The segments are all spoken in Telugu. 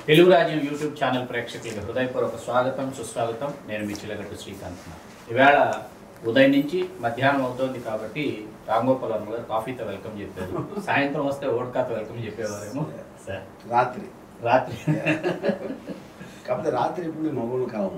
తెలుగు రాజ్యం యూట్యూబ్ ఛానల్ ప్రేక్షకులకి హృదయపూర్వక స్వాగతం సుస్వాగతం నేను మీ చిలగట్టు శ్రీకాంత్ ఈవేళ ఉదయం నుంచి మధ్యాహ్నం అవుతోంది కాబట్టి రాంగోపాలరావు గారు కాఫీతో వెల్కమ్ చెప్పారు సాయంత్రం వస్తే ఓడ్కాతో వెల్కమ్ చెప్పేవారేమో సార్ రాత్రి రాత్రి కాకపోతే రాత్రి ఇప్పుడు మగవాళ్ళు కావు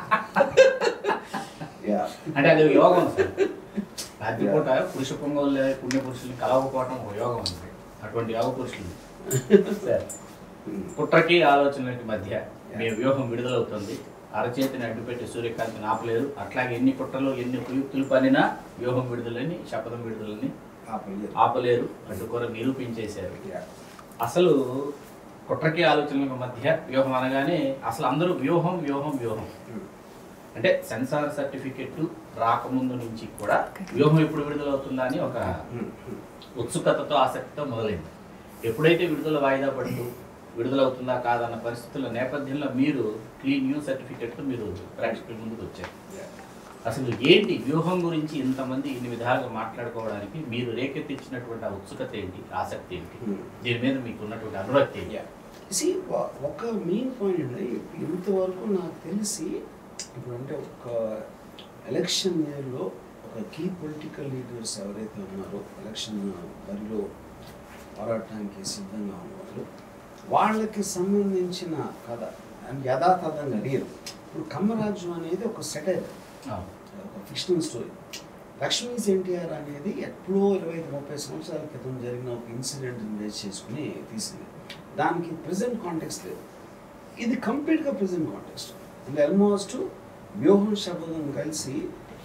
యా అంటే అది ఒక యోగం సార్ రాత్రిపూట పురుష పొంగోలు పుణ్య పురుషుల్ని కలవకపోవడం ఒక యోగం ఉంది అటువంటి యోగ పురుషులు సార్ కుట్రకి ఆలోచనలకి మధ్య మీ వ్యూహం విడుదలవుతుంది అరచేతిని అడ్డుపెట్టి సూర్యకాంతిని ఆపలేరు అట్లాగే ఎన్ని కుట్రలు ఎన్ని కుయుక్తులు పనినా వ్యూహం విడుదలని శపథం విడుదలని ఆపలేదు ఆపలేరు అడ్డుకోర నిరూపించేశారు యా అసలు కుట్రకి ఆలోచనల మధ్య వ్యూహం అనగానే అసలు అందరూ వ్యూహం వ్యూహం వ్యూహం అంటే సెన్సార్ సర్టిఫికెట్ రాకముందు నుంచి కూడా వ్యూహం ఎప్పుడు విడుదలవుతుందా అని ఒక ఉత్సుకతతో ఆసక్తితో మొదలైంది ఎప్పుడైతే విడుదల వాయిదా పడుతూ విడుదలవుతుందా కాదన్న పరిస్థితుల నేపథ్యంలో మీరు క్లీన్ న్యూ సర్టిఫికెట్ మీరు ప్రేక్షకుల ముందుకు వచ్చారు యా అసలు ఏంటి వ్యూహం గురించి ఇంతమంది ఇన్ని విధాలుగా మాట్లాడుకోవడానికి మీరు రేకెత్తించినటువంటి ఆ ఉత్సుకత ఏంటి ఆసక్తి ఏంటి దీని మీద మీకు ఉన్నటువంటి అనురక్తి ఏంటి యా సి ఒక మెయిన్ పాయింట్ అంటే ఇంతవరకు నాకు తెలిసి ఇప్పుడు అంటే ఒక ఎలక్షన్ ఇయర్లో ఒక కీ పొలిటికల్ లీడర్స్ ఎవరైతే ఉన్నారో ఎలక్షన్ బరిలో పోరాటానికి సిద్ధంగా ఉన్నవాళ్ళు వాళ్ళకి సంబంధించిన కథ అండ్ యథాతథంగా రియల్ ఇప్పుడు కమ్మరాజ్యం అనేది ఒక సెటైర్ అవును. ఒక ఫిక్షనల్ స్టోరీ లక్ష్మీస్ ఎన్టీఆర్ అనేది ఎప్పుడో ఇరవై ఐదు ముప్పై సంవత్సరాల క్రితం జరిగిన ఒక ఇన్సిడెంట్ని బేస్ చేసుకుని తీసింది దానికి ప్రజెంట్ కాంటెక్స్ట్ లేదు ఇది కంప్లీట్గా ప్రజెంట్ కాంటెక్స్ట్ అంటే ఆల్మోస్ట్ వ్యూహం శపథం కలిసి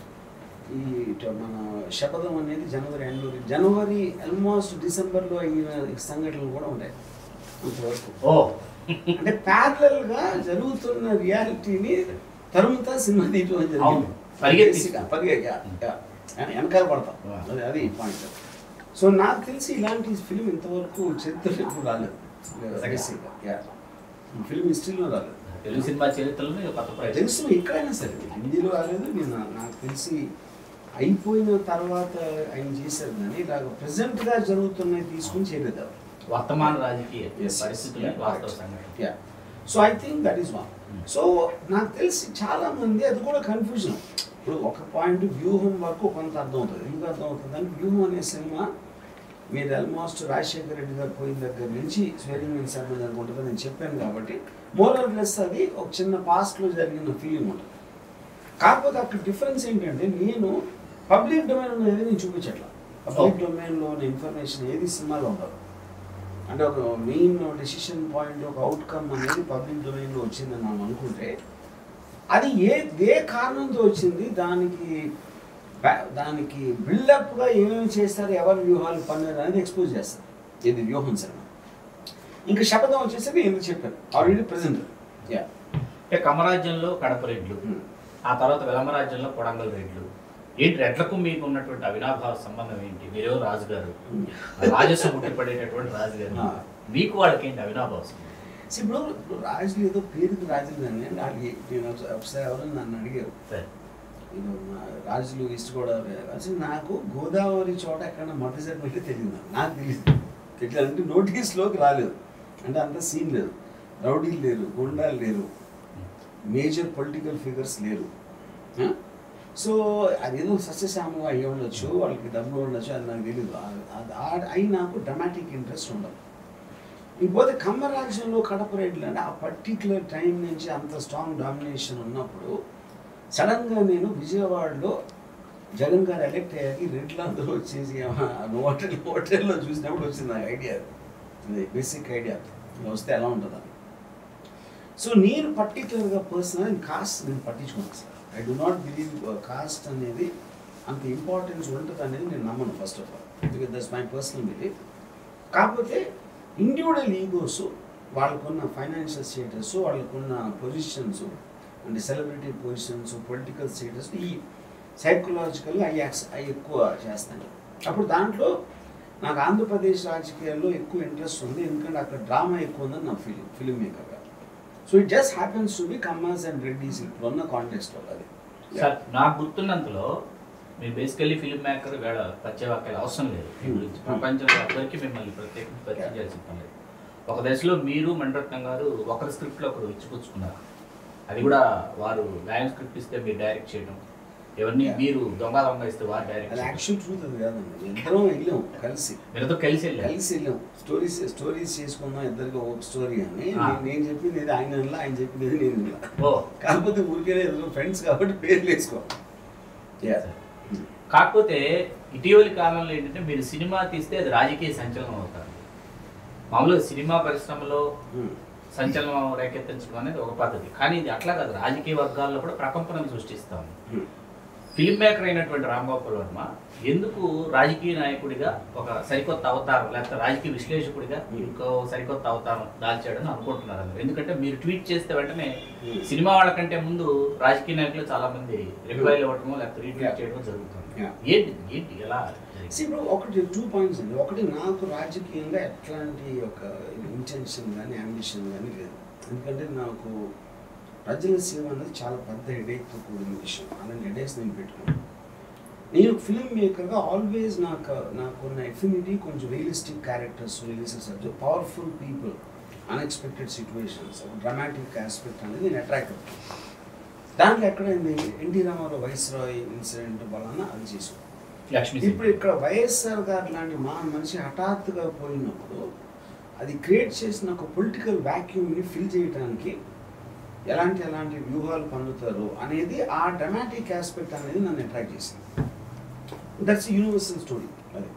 ఈ ఇటు మన శపథం అనేది జనవరి ఎండ్లో జనవరి ఆల్మోస్ట్ డిసెంబర్లో అయిన సంఘటనలు కూడా ఉన్నాయి అంతవరకు ఓ అంటే ప్యారలల్ గా జరుగుతున్న రియాలిటీని తరుముతా సినిమా తీయటం జరిగింది అవును. పరిగెత్తి. Basic గా, పరిగె- yeah, yeah. వెన- వెనకాల పడతాం Wow. అది అది పాయింట్ సో నాకు తెలిసి ఇలాంటి ఫిలిం ఇంతవరకు చరిత్రలో ఎప్పుడు రాలేదు Basic గా, yeah. ఈ ఫిలిం హిస్టరీలో రాలేదు తెలుగు సినిమా చరిత్రలో ఇది కొత్త ప్రయత్నం తెలుసు ఎక్కడైనా సరే హిందీలో రాలేదు నేను నాకు తెలిసి అయిపోయిన తర్వాత ఆయన చేశారు కానీ ఇలాగ present గా జరుగుతున్నాయి తీసుకుని చేయలేదు ఎవరు. వర్తమాన రాజకీయ Yes, పరిస్థితులు yeah, వాస్తవ correct. సంఘటన yeah so I think that is one Hmm. So నాకు తెలిసి చాలా మంది అది కూడా కన్ఫ్యూజన్ ఇప్పుడు ఒక పాయింట్ వ్యూహం వరకు కొంత అర్థం అవుతుంది ఎందుకు అర్థం అవుతుంది అంటే వ్యూహం అనే సినిమా మీరు ఆల్మోస్ట్ రాజశేఖర రెడ్డి గారు పోయిన దగ్గర నుంచి స్వేరింగ్ ఇన్ సెవెన్ అనుకుంటుంది నేను చెప్పాను కాబట్టి మోరల్ ప్లస్ అది ఒక చిన్న పాస్ట్లో జరిగిన ఫీలింగ్ ఉంటుంది కాకపోతే అక్కడ డిఫరెన్స్ ఏంటంటే నేను పబ్లిక్ డొమైన్ అనేది నేను చూపించట్లా పబ్లిక్ డొమైన్లో ఉన్న ఇన్ఫర్మేషన్ ఏది సినిమాలో ఉండదు అంటే ఒక మెయిన్ డెసిషన్ పాయింట్ ఒక అవుట్కమ్ అనేది పబ్లిక్ డొమైన్లో వచ్చిందని మనం అనుకుంటే అది ఏ ఏ కారణంతో వచ్చింది దానికి బ్యా- దానికి బిల్డప్గా ఏమేమి చేస్తారు ఎవరి వ్యూహాలు పన్నారు అనేది ఎక్స్పోజ్ చేస్తారు ఇది వ్యూహం సినిమా ఇంకా శపథం వచ్చేసరికి ఎందుకు చెప్పాను ఆల్రెడీ ప్రజెంట్ యా అంటే కమరాజ్యంలో కడప రెడ్లు ఆ తర్వాత వెలమరాజ్యంలో కొడంగల్ రెడ్లు ఏంటి రెడ్లకు మీకు ఉన్నటువంటి అవినాభావ సంబంధం ఏంటి మీరేవో రాజుగారు రాజస్వ ముట్టిపడేటటువంటి రాజుగారు ఆ. మీకు వాళ్ళకి ఏంటి అవినాభావ సంబంధం See, ఇప్పుడు ఇప్పుడు రాజులు ఏదో పేరుకి రాజులు కానీ వాళ్ళకి నేను ఒకసారి- ఒకసారి ఎవరు నన్ను అడిగారు సరే ఇది మా రాజులు ఈస్ట్ గోదావరి అసలు నాకు గోదావరి చోట ఎక్కడ మొదటిసారి పెట్టి తెలియదు నాకు. నాకు తెలియదు తెలియదు అంటే నోటీస్లోకి రాలేదు అంటే అంత సీన్ లేదు రౌడీలు లేరు గుండాలు లేరు మేజర్ పొలిటికల్ ఫిగర్స్ లేరు ఆ? సో అదేదో సస్యశ్యామంగా అయ్యి ఉండొచ్చు వాళ్ళకి డబ్బులు ఉండొచ్చు అది నాకు తెలియదు ఆ- అది ఆ- అయి నాకు డ్రమాటిక్ ఇంట్రెస్ట్ ఉండదు ఇకపోతే కమ్మ రాజ్యంలో కడప రేట్లు అంటే ఆ పర్టికులర్ టైం నుంచి అంత స్ట్రాంగ్ డామినేషన్ ఉన్నప్పుడు సడన్గా నేను విజయవాడలో జగన్ గారు ఎలక్ట్ అయ్యాక రెడ్లు అందరూ వచ్చేసి ఆ హోటల్ హోటల్లో చూసినప్పుడు వచ్చింది నాకు ఐడియా అది బేసిక్ ఐడియా ఇలా వస్తే ఎలా ఉంటుందని సో నేను పర్టికులర్గా పర్సనల్ కాస్ట్ నేను పట్టించుకున్నాను sir I do not believe caste అనేది అంత ఇంపార్టెన్స్ ఉంటుంది అనేది నేను నమ్మను first of all because that's my personal belief కాకపోతే ఇండివిజువల్ ఈగోస్ వాళ్ళకున్న ఫైనాన్షియల్ స్టేటస్ వాళ్ళకున్న పొజిషన్స్ అంటే సెలబ్రిటీ పొజిషన్స్ పొలిటికల్ స్టేటస్ ఈ సైకలాజికల్గా అవి యాక్స్ అవి ఎక్కువ చేస్తాను అప్పుడు దాంట్లో నాకు ఆంధ్రప్రదేశ్ రాజకీయాల్లో ఎక్కువ ఇంట్రెస్ట్ ఉంది ఎందుకంటే అక్కడ డ్రామా ఎక్కువ ఉందని నా ఫీలింగ్ ఫిల్మ్ మేకర్గా so it just happens to be Kammas and Reddys ఇప్పుడున్న కాంటెక్స్ట్ అది సార్ నాకు గుర్తున్నంతలో మీరు బేసికల్లీ ఫిల్మ్ మేకర్ వేళ ప్రత్యేవాక్యాలు అవసరం లేదు మీ గురించి ప్రపంచంలో అందరికీ మిమ్మల్ని ప్రత్యేకంగా పరిచయం చేయాల్సిన పని లేదు ఒక దశలో మీరు మణిరత్నం గారు ఒకరి స్క్రిప్ట్లో ఒకరు ఇచ్చిపుచ్చుకున్నారు అది కూడా వారు లయన్ స్క్రిప్ట్ ఇస్తే మీరు డైరెక్ట్ చేయడం ఎవరిని Yeah. మీరు దొంగ దొంగ ఇస్తే వారు డైరెక్ట్ అది చేయడం యాక్చువల్ ట్రూత్ అది కాదండి ఇద్దరం వెళ్ళాం కలిసి మీరుతో కలిసి వెళ్ళారు కలిసి వెళ్ళాం స్టోరీస్ స్టోరీస్ చేసుకుందాం ఇద్దరికి ఒక స్టోరీ అని ఆ. నేను- నేను చెప్పింది ఏది ఆయన వినలా, ఆయన చెప్పింది ఏది నేను వినలా. ఓ కాకపోతే ఊరికే ఫ్రెండ్స్ కాబట్టి పేర్లు వేసుకో Yeah. కాకపోతే ఇటీవలి కాలంలో ఏంటంటే మీరు సినిమా తీస్తే అది రాజకీయ సంచలనం అవుతారు మామూలుగా సినిమా పరిశ్రమలో Hmm. సంచలనం రేకెత్తించడం అనేది ఒక పద్ధతి కానీ ఇది అట్లా కాదు రాజకీయ వర్గాల్లో కూడా ప్రకంపనం సృష్టిస్తాం Hmm. ఫిల్మ్ మేకర్ అయినటువంటి రాంగోపాల్ వర్మ ఎందుకు రాజకీయ నాయకుడిగా ఒక సరికొత్త అవతారం లేకపోతే రాజకీయ విశ్లేషకుడిగా ఇంకో సరికొత్త అవతారం దాల్చాడని అనుకుంటున్నారు అందరూ ఎందుకంటే మీరు ట్వీట్ చేస్తే వెంటనే Hmm. సినిమా వాళ్ళకంటే ముందు రాజకీయ నాయకులు చాలా మంది రిప్లైలు ఇవ్వటము లేకపోతే రీట్వీట్ Yeah. చేయడం జరుగుతుంది Yeah. ఏంటి ఏంటి ఎలా జరిగింది? See, ఇప్పుడు ఒకటి టూ పాయింట్స్ అండి ఒకటి నాకు రాజకీయంగా ఎట్లాంటి ఒక ఇంటెన్షన్ కానీ అంబిషన్ కానీ లేదు ఎందుకంటే నాకు ప్రజల సేవ అనేది చాలా పెద్ద హెడేక్తో కూడిన విషయం అలాంటి హెడేక్స్ నేను పెట్టుకున్నాను నేను ఫిల్మ్ మేకర్గా ఆల్వేస్ నాకు నాకున్న ఎఫినిటీ కొంచెం realistic characters realistic subject powerful people unexpected situations dramatic aspect అనేది నేను అట్రాక్ట్ అవుతాను దాంట్లో ఎక్కడైంది ఎన్టీ రామారావు వైస్రాయ్ ఇన్సిడెంట్ వలన అది చేసుకున్నాను లక్ష్మీ ఇప్పుడు ఇక్కడ వైఎస్ఆర్ గారు లాంటి మా మనిషి హఠాత్తుగా పోయినప్పుడు అది క్రియేట్ చేసిన ఒక పొలిటికల్ వాక్యూమ్ని ఫిల్ చేయడానికి ఎలాంటి ఎలాంటి వ్యూహాలు పొందుతారు అనేది ఆ డ్రమాటిక్ ఆస్పెక్ట్ అనేది నన్ను అట్రాక్ట్ చేసింది దట్స్ యూనివర్సల్ స్టోరీ అది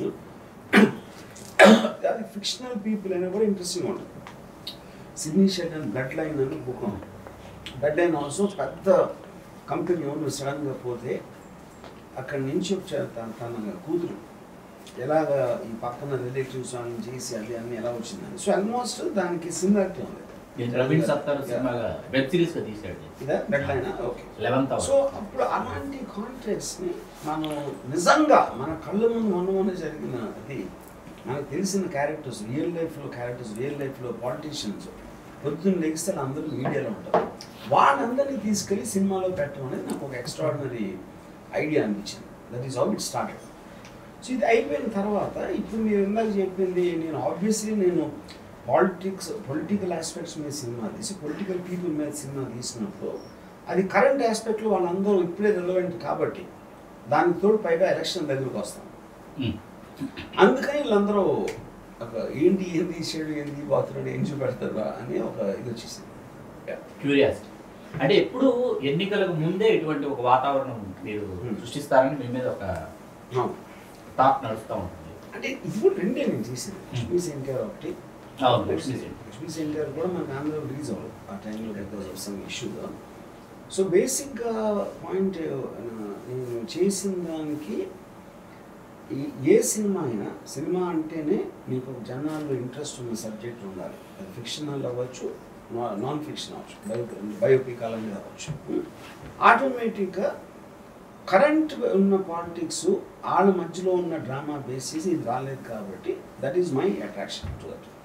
అది ఫిక్షనల్ పీపుల్ అయినా కూడా ఇంట్రెస్టింగ్ ఉంటుంది సిడ్నీ షెల్డన్ బ్లడ్ లైన్ అని బుక్ బ్లడ్ లైన్ ఆల్సో పెద్ద కంపెనీ ఓనర్ సడన్గా పోతే అక్కడి నుంచి వచ్చే తన తన కూతురు ఎలాగ ఈ పక్కన రిలేటివ్స్ వాళ్ళని చేసి అది అన్ని ఎలా వచ్చిందని సో ఆల్మోస్ట్ దానికి సిమిలారిటీ ఉంది నేను ప్రవీణ్ సత్తారు సినిమాగా వెబ్ సిరీస్ గా తీసాడు ఇదా bloodline okay eleventh so అప్పుడు అలాంటి కాంటెక్స్ట్ ని మనం నిజంగా మన కళ్ళ ముందు మొన్న మొన్న జరిగిన అది మనకు తెలిసిన క్యారెక్టర్స్ రియల్ లైఫ్లో క్యారెక్టర్స్ రియల్ లైఫ్లో పాలిటీషియన్స్ పొద్దున్న లెగిస్తే అందరూ మీడియాలో ఉంటారు వాళ్ళందరినీ తీసుకెళ్ళి సినిమాలో పెట్టడం అనేది నాకు ఒక ఎక్స్ట్రాడినరీ ఐడియా అనిపించింది that is how it started so ఇది అయిపోయిన తర్వాత ఇప్పుడు మీరు ఇందాక చెప్పింది నేను ఆబ్వియస్లీ నేను పాలిటిక్స్ పొలిటికల్ ఆస్పెక్ట్స్ మీద సినిమా తీసి పొలిటికల్ పీపుల్ మీద సినిమా తీసినప్పుడు అది కరెంట్ ఆస్పెక్ట్లో వాళ్ళందరూ ఇప్పుడే రిలవెంట్ కాబట్టి దానికి తోడు పైగా ఎలక్షన్ దగ్గరకు వస్తాం అందుకని వీళ్ళందరూ ఒక ఏంటి ఏం తీసాడు ఏం తీయబోతున్నాడు ఏం చూపెడతారు అని ఒక ఇది వచ్చేసింది క్యూరియాసిటీ అంటే ఎప్పుడు ఎన్నికలకు ముందే ఇటువంటి ఒక వాతావరణం మీరు Hmm. సృష్టిస్తారని మీ మీద ఒక అవును. థాట్ నడుస్తూ ఉంటుంది అంటే ఇది కూడా రెండే నేను చేసింది లక్ష్మీ సెంటర్ ఒకటి అవును, లక్ష్మీ సెన్. లక్ష్మీ సెంటర్ కూడా మనకు ఆంధ్ర రిలీజ్ అవ్వదు ఆ టైంలో బికాస్ ఆఫ్ సమ్ ఇష్యూగా సో బేసిక్గా పాయింట్ నేను చేసిన దానికి ఈ- ఏ సినిమా అయినా సినిమా అంటేనే మీకు జనాల్లో ఇంట్రెస్ట్ ఉన్న సబ్జెక్ట్ ఉండాలి అది ఫిక్షనల్ అవ్వచ్చు నా- నాన్ ఫిక్షన్ అవ్వచ్చు బయో బయోపిక్ అలాంటిది అవ్వచ్చు ఆటోమేటిక్గా కరెంట్ ఉన్న పాలిటిక్స్ వాళ్ళ మధ్యలో ఉన్న డ్రామా బేసిస్ ఇది రాలేదు కాబట్టి that is my attraction to that